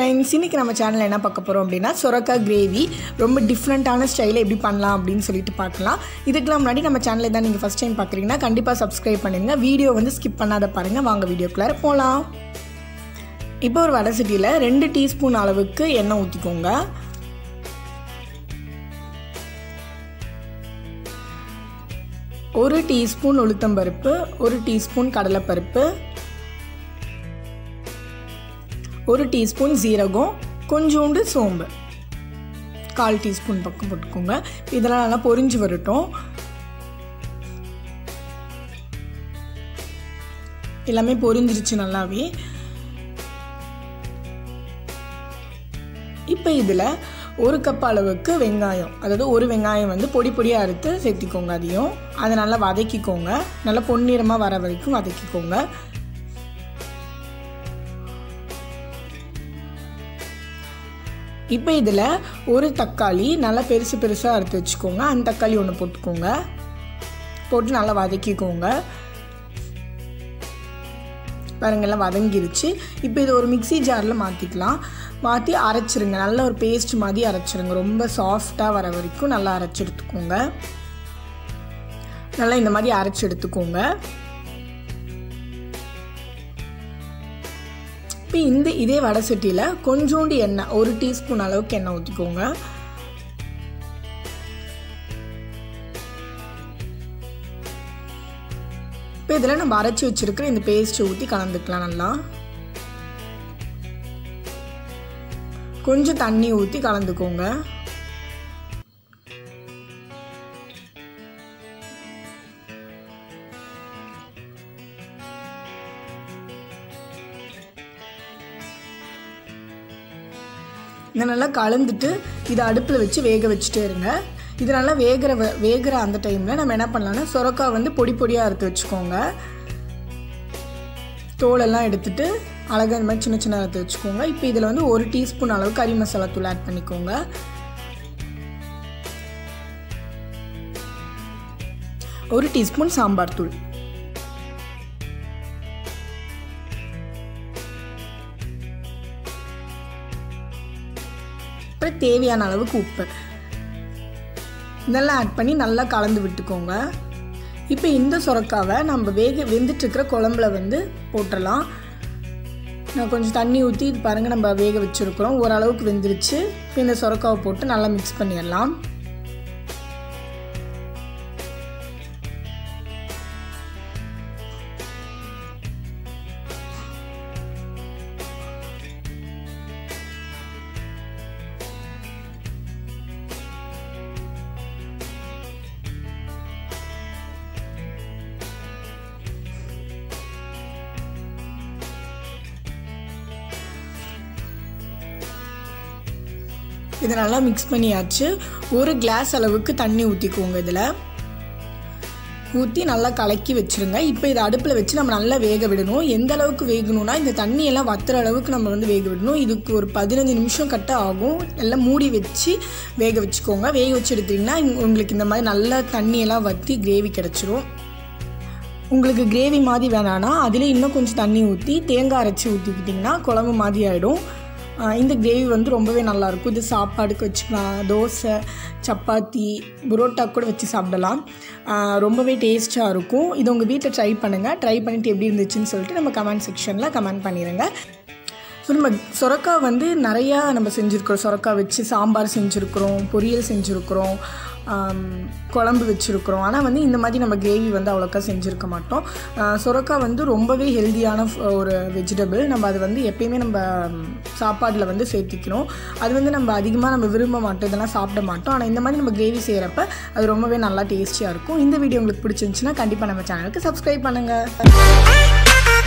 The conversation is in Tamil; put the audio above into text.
ஃப்ரெண்ட்ஸ் இன்றைக்கி நம்ம சேனலில் என்ன பார்க்க போகிறோம் அப்படின்னா சொரக்காய் கிரேவி ரொம்ப டிஃப்ரெண்ட்டான ஸ்டைலில் எப்படி பண்ணலாம் அப்படின்னு சொல்லிட்டு பார்க்கலாம் இதுக்கெல்லாம் முன்னாடி நம்ம சேனலை தான் நீங்கள் ஃபஸ்ட் டைம் பார்க்குறீங்கன்னா கண்டிப்பாக சப்ஸ்கிரைப் பண்ணுங்கள் வீடியோ வந்து ஸ்கிப் பண்ணாத பாருங்கள் வாங்க வீடியோக்குள்ளார போகலாம் இப்போ ஒரு வடை சட்டியில் ரெண்டு டீஸ்பூன் அளவுக்கு எண்ணெய் ஊற்றிக்கோங்க ஒரு டீஸ்பூன் உளுத்தம்பருப்பு ஒரு டீஸ்பூன் கடலைப்பருப்பு ஒரு டீஸ்பூன் ஜீரகம் கொஞ்சோண்டு சோம்பு கால் டீஸ்பூன் பக்கம் போட்டுக்கோங்க இதெல்லாம் நல்லா பொரிஞ்சு வரட்டும் எல்லாமே பொரிஞ்சிருச்சு நல்லாவே இப்போ இதில் ஒரு கப் அளவுக்கு வெங்காயம் அதாவது ஒரு வெங்காயம் வந்து பொடி பொடியாக அறுத்து சேர்த்திக்கோங்க அதையும் அதை நல்லா வதக்கிக்கோங்க நல்லா பொன்னிறமாக வர வரைக்கும் வதக்கிக்கோங்க இப்போ இதில் ஒரு தக்காளி நல்லா பெருசு பெருசாக அறுத்து வச்சுக்கோங்க அந்த தக்காளி ஒன்று போட்டுக்கோங்க போட்டு நல்லா வதக்கிக்கோங்க பாருங்கெல்லாம் வதங்கிருச்சு இப்போ இது ஒரு மிக்சி ஜாரில் மாற்றிக்கலாம் மாற்றி அரைச்சிருங்க நல்ல ஒரு பேஸ்ட் மாதிரி அரைச்சிருங்க ரொம்ப சாஃப்டாக வர வரைக்கும் நல்லா அரைச்சி எடுத்துக்கோங்க நல்லா இந்த மாதிரி அரைச்சி எடுத்துக்கோங்க இப்போ இந்த இதே வடை சட்டியில் கொஞ்சோண்டு எண்ணெய் ஒரு டீஸ்பூன் அளவுக்கு எண்ணெய் ஊற்றிக்கோங்க இப்போ இதில் நம்ம அரைச்சி வச்சுருக்கிற இந்த பேஸ்ட்டை ஊற்றி கலந்துக்கலாம் நல்லா கொஞ்சம் தண்ணி ஊற்றி கலந்துக்கோங்க இதை நல்லா கலந்துட்டு இதை அடுப்பில் வச்சு வேக வச்சுட்டே இருங்க இது நல்லா வேகிற வேகிற அந்த டைமில் நம்ம என்ன பண்ணலாம்னா சொரக்காய் வந்து பொடி பொடியாக அறுத்து வச்சுக்கோங்க தோலெல்லாம் எடுத்துட்டு அழகாக இந்த மாதிரி சின்ன சின்ன அறுத்து வச்சுக்கோங்க இப்போ இதில் வந்து ஒரு டீஸ்பூன் அளவு கறி மசாலா தூள் ஆட் பண்ணிக்கோங்க ஒரு டீஸ்பூன் சாம்பார் தூள் அப்புறம் தேவையான அளவுக்கு உப்பு இதெல்லாம் ஆட் பண்ணி நல்லா கலந்து விட்டுக்கோங்க இப்போ இந்த சுரக்காவை நம்ம வேக வெந்துட்டுருக்கிற குழம்புல வந்து போட்டுடலாம் நான் கொஞ்சம் தண்ணி ஊற்றி இது பாருங்கள் நம்ம வேக வச்சுருக்குறோம் ஓரளவுக்கு வெந்துருச்சு இப்போ இந்த சுரக்காவை போட்டு நல்லா மிக்ஸ் பண்ணிடலாம் இதை நல்லா மிக்ஸ் பண்ணியாச்சு ஒரு கிளாஸ் அளவுக்கு தண்ணி ஊற்றிக்குவோங்க இதில் ஊற்றி நல்லா கலக்கி வச்சுருங்க இப்போ இதை அடுப்பில் வச்சு நம்ம நல்லா வேக விடணும் எந்த அளவுக்கு வேகணும்னா இந்த தண்ணியெல்லாம் வத்துற அளவுக்கு நம்ம வந்து வேக விடணும் இதுக்கு ஒரு பதினஞ்சு நிமிஷம் கட்ட ஆகும் எல்லாம் மூடி வச்சு வேக வச்சுக்கோங்க வேக வச்சு எடுத்திங்கன்னா உங்களுக்கு இந்த மாதிரி நல்லா தண்ணியெல்லாம் வற்றி கிரேவி கிடச்சிரும் உங்களுக்கு கிரேவி மாதிரி வேணான்னா அதிலே இன்னும் கொஞ்சம் தண்ணி ஊற்றி தேங்காய் அரைச்சி ஊற்றிக்கிட்டிங்கன்னா குழம்பு மாதிரி ஆகிடும் இந்த கிரேவி வந்து ரொம்பவே நல்லாயிருக்கும் இது சாப்பாடுக்கு வச்சுக்கலாம் தோசை சப்பாத்தி புரோட்டா கூட வச்சு சாப்பிடலாம் ரொம்பவே டேஸ்ட்டாக இருக்கும் இது உங்கள் வீட்டில் ட்ரை பண்ணுங்கள் ட்ரை பண்ணிவிட்டு எப்படி இருந்துச்சுன்னு சொல்லிட்டு நம்ம கமெண்ட் செக்ஷனில் கமெண்ட் பண்ணிடுங்க ஸோ நம்ம சொரக்காய் வந்து நிறையா நம்ம செஞ்சுருக்கிறோம் சொரக்காய் வச்சு சாம்பார் செஞ்சுருக்குறோம் பொரியல் செஞ்சுருக்குறோம் குழம்பு வச்சுருக்குறோம் ஆனால் வந்து இந்த மாதிரி நம்ம கிரேவி வந்து அவ்வளோக்கா செஞ்சுருக்க மாட்டோம் சுரக்காய் வந்து ரொம்பவே ஹெல்த்தியான ஒரு வெஜிடபிள் நம்ம அது வந்து எப்பயுமே நம்ம சாப்பாடில் வந்து சேர்த்திக்கணும் அது வந்து நம்ம அதிகமாக நம்ம விரும்ப மாட்டோம் இதெல்லாம் சாப்பிட மாட்டோம் ஆனால் இந்த மாதிரி நம்ம கிரேவி செய்கிறப்ப அது ரொம்பவே நல்லா டேஸ்டியாக இருக்கும் இந்த வீடியோ உங்களுக்கு பிடிச்சிருந்துச்சுன்னா கண்டிப்பாக நம்ம சேனலுக்கு சப்ஸ்கிரைப் பண்ணுங்கள்